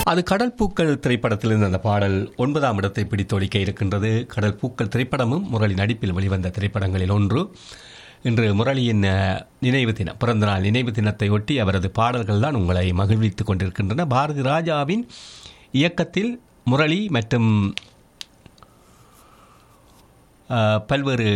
அது கடல் பூக்கள் திரைப்படத்திலிருந்து அந்த பாடல் ஒன்பதாம் இடத்தை பிடித்தொழிக்க இருக்கின்றது கடல் பூக்கள் திரைப்படமும் முரளி நடிப்பில் வெளிவந்த திரைப்படங்களில் ஒன்று இன்று முரளியின் அஹ், நினைவு தினம் பிறந்தநாள் நினைவு தினத்தை ஒட்டி அவரது பாடல்கள் தான் உங்களை மகிழ்வித்துக் கொண்டிருக்கின்றன பாரதி ராஜாவின் இயக்கத்தில் முரளி மற்றும் அஹ், பல்வேறு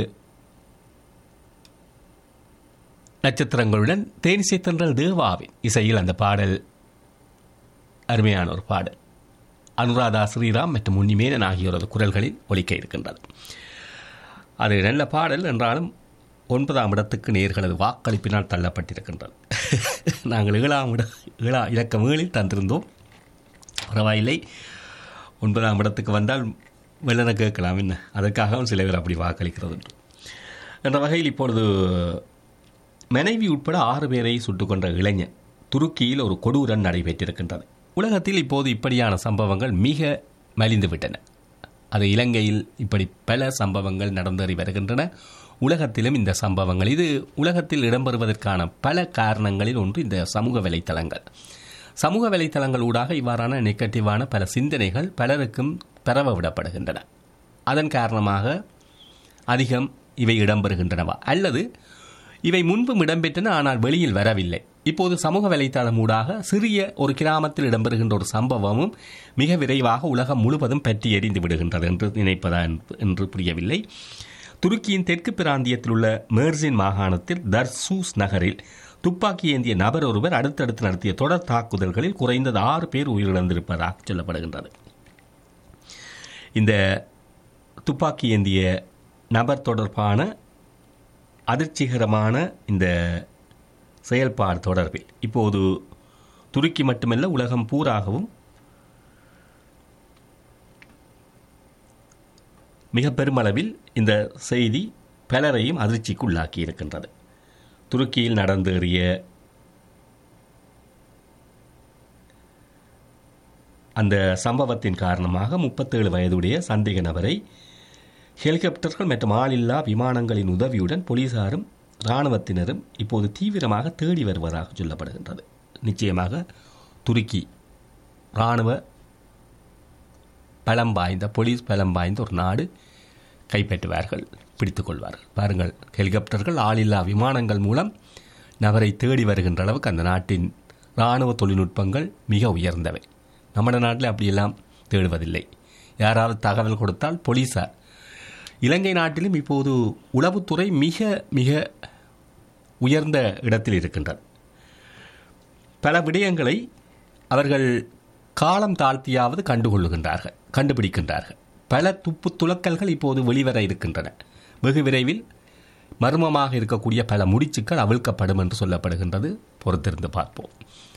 நட்சத்திரங்களுடன் தேனிசை தென்றல் தேவாவின் இசையில் அந்த பாடல் அருமையான ஒரு பாடல் அனுராதா ஸ்ரீராம் மற்றும் உன்னிமேனன் ஆகியோரது குரல்களில் ஒலிக்க இருக்கின்றது அது நல்ல பாடல் என்றாலும் ஒன்பதாம் இடத்துக்கு நேர்களது வாக்களிப்பினால் தள்ளப்பட்டிருக்கின்றது நாங்கள் ஏழாம் இட ஏழா இலக்கம் ஏழில் தந்திருந்தோம் பரவாயில்லை ஒன்பதாம் இடத்துக்கு வந்தால் வெள்ளன கேட்கலாம் என்ன அதற்காகவும் சில பேர் அப்படி வாக்களிக்கிறது உண்டு. என்ற வகையில் இப்பொழுது மனைவி உட்பட ஆறு பேரை சுட்டுக் கொன்ற இளைஞன் துருக்கியில் ஒரு கொடூரம் நடைபெற்றிருக்கின்றது உலகத்தில் இப்போது இப்படியான சம்பவங்கள் மிக மலிந்து விட்டன அது இலங்கையில் இப்படி பல சம்பவங்கள் நடந்தேறி வருகின்றன உலகத்திலும் இந்த சம்பவங்கள் இது உலகத்தில் இடம்பெறுவதற்கான பல காரணங்களில் ஒன்று இந்த சமூக வலைத்தளங்கள் சமூக வலைத்தளங்கள் ஊடாக இவ்வாறான நெகட்டிவான பல சிந்தனைகள் பலருக்கும் பரவ விடப்படுகின்றன அதன் காரணமாக அதிகம் இவை இடம்பெறுகின்றனவா அல்லது இவை முன்பும் இடம்பெற்றன ஆனால் வெளியில் வரவில்லை இப்போது சமூக வலைத்தளம் ஊடாக சிறிய ஒரு கிராமத்தில் இடம்பெறுகின்ற ஒரு சம்பவமும் மிக விரைவாக உலகம் முழுவதும் பற்றி எரிந்து விடுகின்றது என்று நினைப்பதா என்று- என்று புரியவில்லை துருக்கியின் தெற்கு பிராந்தியத்தில் உள்ள மேர்சின் மாகாணத்தில் தர்சூஸ் நகரில் துப்பாக்கி ஏந்திய நபர் ஒருவர் அடுத்தடுத்து நடத்திய தொடர் தாக்குதல்களில் குறைந்தது ஆறு பேர் உயிரிழந்திருப்பதாக சொல்லப்படுகின்றது இந்த துப்பாக்கி ஏந்திய நபர் தொடர்பான அதிர்ச்சிகரமான இந்த செயல்பாடு தொடர்பில் இப்போது துருக்கி மட்டுமல்ல உலகம் பூராகவும் மிக பெருமளவில் இந்த செய்தி பலரையும் அதிர்ச்சிக்கு உள்ளாக்கி இருக்கின்றது துருக்கியில் நடந்தேறிய அந்த சம்பவத்தின் காரணமாக முப்பத்தேழு வயதுடைய சந்தேக நபரை ஹெலிகாப்டர்கள் மற்றும் ஆளில்லா விமானங்களின் உதவியுடன் போலீசாரும் இராணுவத்தினரும் இப்போது தீவிரமாக தேடி வருவதாக சொல்லப்படுகின்றது நிச்சயமாக துருக்கி இராணுவ பலம் வாய்ந்த போலீஸ் பலம் வாய்ந்த ஒரு நாடு கைப்பற்றுவார்கள் பிடித்துக் கொள்வார்கள் பாருங்கள் ஹெலிகாப்டர்கள் ஆளில்லா விமானங்கள் மூலம் நபரை தேடி வருகின்ற அளவுக்கு அந்த நாட்டின் இராணுவ தொழில்நுட்பங்கள் மிக உயர்ந்தவை நம்ம நாட்டில் அப்படியெல்லாம் தேடுவதில்லை யாராவது தகவல் கொடுத்தால் போலீசார் இலங்கை நாட்டிலும் இப்போது உளவுத்துறை மிக மிக உயர்ந்த இடத்தில் இருக்கின்றது பல விடயங்களை அவர்கள் காலம் தாழ்த்தியாவது கண்டுகொள்ளுகின்றார்கள் கண்டுபிடிக்கின்றார்கள் பல துப்பு துலக்கல்கள் இப்போது வெளிவர இருக்கின்றன வெகு விரைவில் மர்மமாக இருக்கக்கூடிய பல முடிச்சுக்கள் அவிழ்க்கப்படும் என்று சொல்லப்படுகின்றது பொறுத்திருந்து பார்ப்போம்